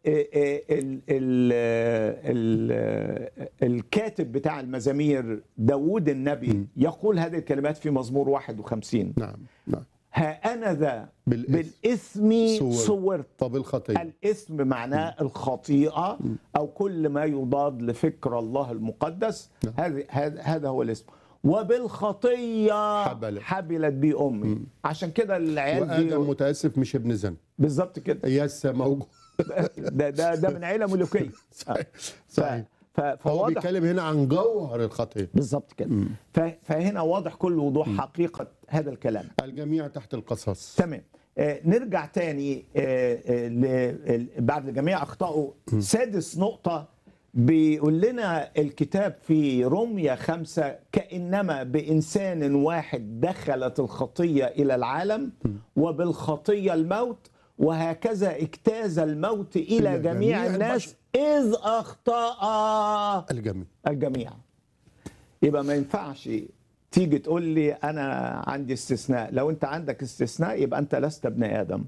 ال ال ال الكاتب بتاع المزامير داوود النبي يقول هذه الكلمات في مزمور 51 نعم نعم ها أنا ذا بالإثم بالإثم صورت. صورت وبالخطيه الاسم معناه الخطيئة أو كل ما يضاد لفكر الله المقدس نعم. هذا هذا هذا هو الاسم وبالخطية حبلت. حبلت بي أمي عشان كده العيال وادم دي متاسف مش ابن زنا بالظبط كده يس موجود ده ده ده من عيلة ملوكية صحيح ف- صحيح ف- هو فواضح بيتكلم هنا عن جوهر الخطيه بالظبط كده ف- فهنا واضح كل وضوح حقيقة هذا الكلام الجميع تحت القصاص تمام آه، نرجع تاني آه، آه، ل- ال- بعد الجميع اخطاوا سادس نقطة بيقول لنا الكتاب في روميا خمسة كأنما بإنسان واحد دخلت الخطية إلى العالم وبالخطية الموت وهكذا اجتاز الموت إلى إلى جميع جميع الناس إذ أخطأ الجميع الجميع يبقى ما ينفعش تيجي تقول لي انا عندي استثناء لو انت عندك استثناء يبقى انت لست ابن ادم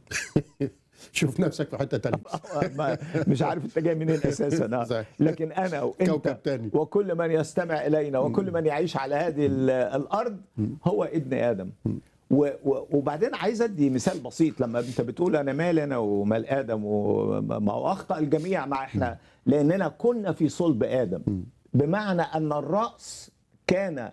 شوف نفسك في حته تانية ما- مش عارف انت جاي منين اساسا آه. صحيح. لكن انا وانت كوكب تاني. وكل من يستمع الينا وكل من يعيش على هذه ال- الارض هو ابن ادم و- و- وبعدين عايز ادي مثال بسيط لما انت بتقول انا مال انا ومال ادم وما هو اخطا الجميع مع احنا لاننا كنا في صلب ادم بمعنى ان الراس كان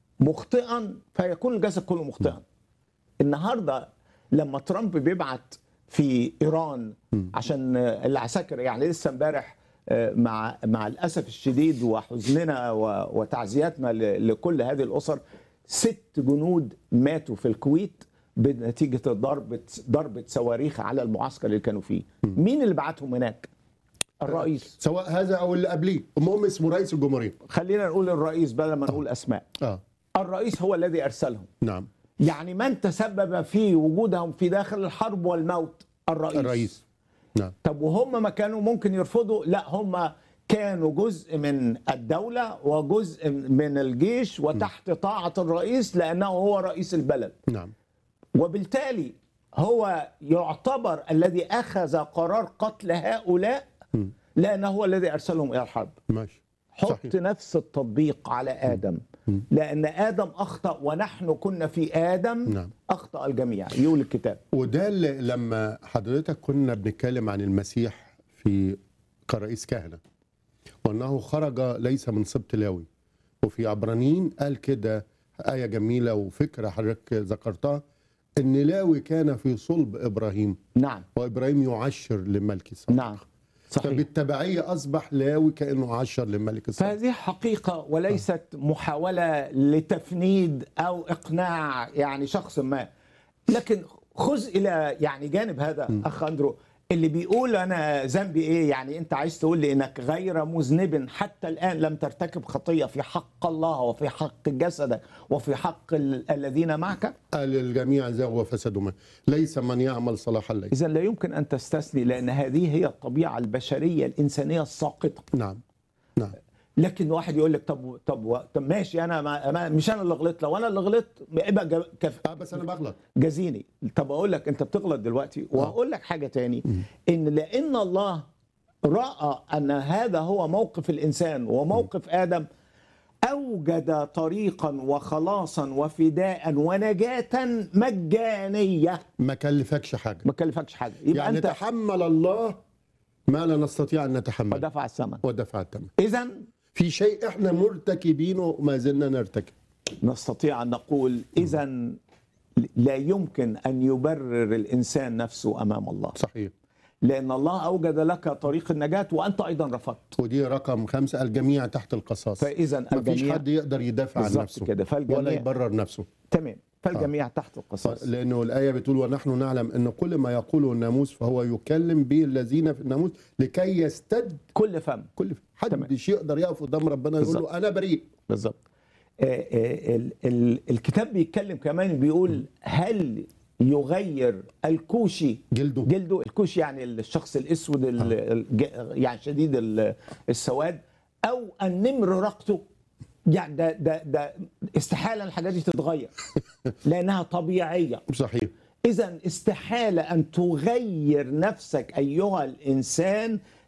مخطئا فيكون الجسد كله مخطئا النهارده لما ترامب بيبعت في ايران عشان العساكر يعني لسه امبارح آه، مع مع الاسف الشديد وحزننا و- وتعزياتنا ل- لكل هذه الاسر ست جنود ماتوا في الكويت بنتيجه ضربه ضربه صواريخ على المعسكر اللي كانوا فيه مين اللي بعتهم هناك الرئيس سواء هذا او اللي قبليه المهم اسمه رئيس الجمهوريه خلينا نقول الرئيس بدل ما نقول اسماء اه الرئيس هو الذي ارسلهم نعم يعني من تسبب في وجودهم في داخل الحرب والموت الرئيس, الرئيس نعم طب وهم ما كانوا ممكن يرفضوا لا هم كانوا جزء من الدولة وجزء من الجيش وتحت طاعة الرئيس لأنه هو رئيس البلد نعم وبالتالي هو يعتبر الذي أخذ قرار قتل هؤلاء لأنه هو الذي أرسلهم إلى الحرب ماشي حط صحيح. نفس التطبيق على آدم لأن آدم أخطأ ونحن كنا في آدم نعم. أخطأ الجميع يقول الكتاب وده اللي لما حضرتك كنا بنتكلم عن المسيح في كرئيس كهنه وانه خرج ليس من سبط لاوي وفي عبرانيين قال كده ايه جميله وفكره حضرتك ذكرتها ان لاوي كان في صلب ابراهيم نعم وابراهيم يعشر لملك صالح نعم صحيح فبالتبعيه اصبح لاوي كانه عشر لملك صالح فهذه حقيقة وليست محاولة لتفنيد أو إقناع يعني شخص ما لكن خذ إلى يعني جانب هذا أخ أندرو اللي بيقول أنا ذنبي إيه يعني أنت عايز تقول لي إنك غير مذنب حتى الآن لم ترتكب خطية في حق الله وفي حق جسدك وفي حق ال- الذين معك قال الجميع زاغوا وفسدوا ما ليس من يعمل صلاحا ليس إذا لا يمكن أن تستثني لأن هذه هي الطبيعة البشرية الإنسانية الساقطة نعم نعم لكن واحد يقول لك طب طب طب ماشي انا ما ما- مش انا اللي غلطت لو انا اللي غلطت يبقى جا- كف- آه بس انا بغلط جازيني طب اقول لك انت بتغلط دلوقتي وهقول لك حاجه تاني ان لان الله راى ان هذا هو موقف الانسان وموقف ادم اوجد طريقا وخلاصا وفداء ونجاه مجانيه ما كلفكش حاجه ما كلفكش حاجه يبقى يعني انت تحمل الله ما لا نستطيع ان نتحمل ودفع الثمن ودفع الثمن اذا في شيء احنا مرتكبينه وما زلنا نرتكب نستطيع ان نقول اذا لا يمكن ان يبرر الانسان نفسه امام الله صحيح لان الله اوجد لك طريق النجاه وانت ايضا رفضت ودي رقم خمسة الجميع تحت القصاص فاذا ما فيش الجميع حد يقدر يدافع عن بالظبط نفسه كده، فالجميع- ولا يبرر نفسه تمام فالجميع تحت القصاص لانه الايه بتقول ونحن نعلم ان كل ما يقوله الناموس فهو يكلم به الذين في الناموس لكي يستد كل فم كل تمام. حد يقدر يقف قدام ربنا يقول بالظبط. له انا بريء بالظبط آه، آه، ال- ال- الكتاب بيتكلم كمان بيقول هل يغير الكوشي جلده جلده الكوشي يعني الشخص الاسود ال- الج- يعني شديد ال- السواد او النمر رقته يعني ده ده ده استحاله الحاجات دي تتغير لانها طبيعيه صحيح اذا استحاله ان تغير نفسك ايها الانسان